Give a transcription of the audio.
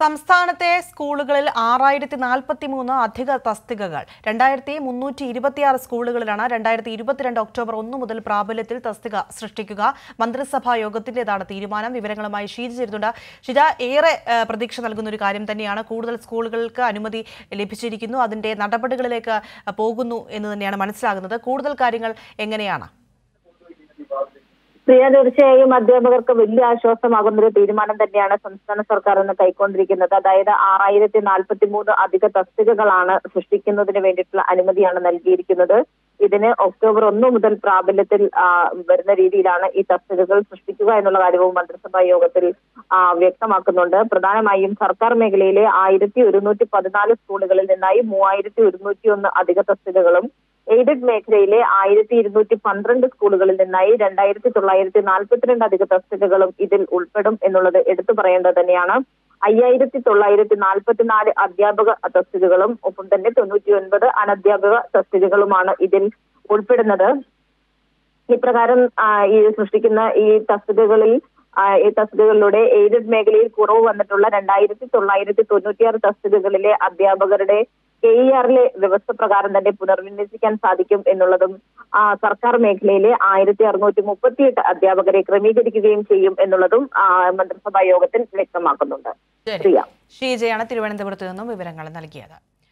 സംസ്ഥാനത്തെ സ്കൂളുകളിൽ ആറായിരത്തി നാൽപ്പത്തി മൂന്ന് അധിക തസ്തികകൾ രണ്ടായിരത്തി മുന്നൂറ്റി ഇരുപത്തിയാറ് സ്കൂളുകളിലാണ് രണ്ടായിരത്തി ഇരുപത്തിരണ്ട് ഒക്ടോബർ ഒന്ന് മുതൽ പ്രാബല്യത്തിൽ തസ്തിക സൃഷ്ടിക്കുക മന്ത്രിസഭാ യോഗത്തിന്റേതാണ് തീരുമാനം വിവരങ്ങളുമായി ഷീജ ചേരുന്നുണ്ട് ഷിജ ഏറെ ആ, പ്രതീക്ഷ നൽകുന്ന ഒരു കാര്യം തന്നെയാണ് കൂടുതൽ സ്കൂളുകൾക്ക് അനുമതി ലഭിച്ചിരിക്കുന്നു അതിന്റെ നടപടികളിലേക്ക് പോകുന്നു എന്ന് തന്നെയാണ് മനസ്സിലാകുന്നത് കൂടുതൽ കാര്യങ്ങൾ എങ്ങനെയാണ് പ്രിയ തീർച്ചയായും അധ്യാപകർക്ക് വലിയ ആശ്വാസമാകുന്ന ഒരു തീരുമാനം തന്നെയാണ് സംസ്ഥാന സർക്കാർ ഇന്ന് കൈക്കൊണ്ടിരിക്കുന്നത് അതായത് ആറായിരത്തി നാൽപ്പത്തി മൂന്ന് അധിക തസ്തികകളാണ് സൃഷ്ടിക്കുന്നതിന് വേണ്ടിയിട്ടുള്ള അനുമതിയാണ് നൽകിയിരിക്കുന്നത് ഇതിന് ഒക്ടോബർ ഒന്ന് മുതൽ പ്രാബല്യത്തിൽ ആ, വരുന്ന രീതിയിലാണ് ഈ തസ്തികകൾ സൃഷ്ടിക്കുക എന്നുള്ള കാര്യവും മന്ത്രിസഭാ യോഗത്തിൽ ആ, വ്യക്തമാക്കുന്നുണ്ട് പ്രധാനമായും സർക്കാർ മേഖലയിലെ ആയിരത്തി ഒരുന്നൂറ്റി പതിനാല് സ്കൂളുകളിൽ നിന്നായി മൂവായിരത്തി ഒരുന്നൂറ്റി ഒന്ന് അധിക തസ്തികകളും എയ്ഡഡ് മേഖലയിലെ ആയിരത്തി ഇരുന്നൂറ്റി പന്ത്രണ്ട് സ്കൂളുകളിൽ നിന്നായി രണ്ടായിരത്തി തൊള്ളായിരത്തി നാൽപ്പത്തിരണ്ട് അധിക തസ്തികകളും ഇതിൽ ഉൾപ്പെടും എന്നുള്ളത് എടുത്തു പറയേണ്ടത് തന്നെയാണ് അയ്യായിരത്തി തൊള്ളായിരത്തി നാൽപ്പത്തിനാല് അധ്യാപക തസ്തികകളും ഒപ്പം തന്നെ തൊണ്ണൂറ്റി ഒൻപത് അനധ്യാപക തസ്തികകളുമാണ് ഇതിൽ ഉൾപ്പെടുന്നത് ഇപ്രകാരം ആ, ഈ സൃഷ്ടിക്കുന്ന ഈ തസ്തികകളിൽ ആ, ഈ തസ്തികകളിലൂടെ എയ്ഡഡ് മേഖലയിൽ കുറവ് വന്നിട്ടുള്ള രണ്ടായിരത്തി തൊള്ളായിരത്തി തൊണ്ണൂറ്റിയാറ് തസ്തികകളിലെ അധ്യാപകരുടെ കെ ഇ ആറിലെ വ്യവസ്ഥ പ്രകാരം തന്നെ പുനർവിന്യസിക്കാൻ സാധിക്കും എന്നുള്ളതും ആ, സർക്കാർ മേഖലയിലെ ആയിരത്തി അറുന്നൂറ്റി മുപ്പത്തിയെട്ട് അധ്യാപകരെ ക്രമീകരിക്കുകയും ചെയ്യും എന്നുള്ളതും ആ, മന്ത്രിസഭാ യോഗത്തിൽ വ്യക്തമാക്കുന്നുണ്ട് ശരി പ്രിയ ഷീജയാണ് തിരുവനന്തപുരത്ത് നിന്നും വിവരങ്ങൾ നൽകിയത്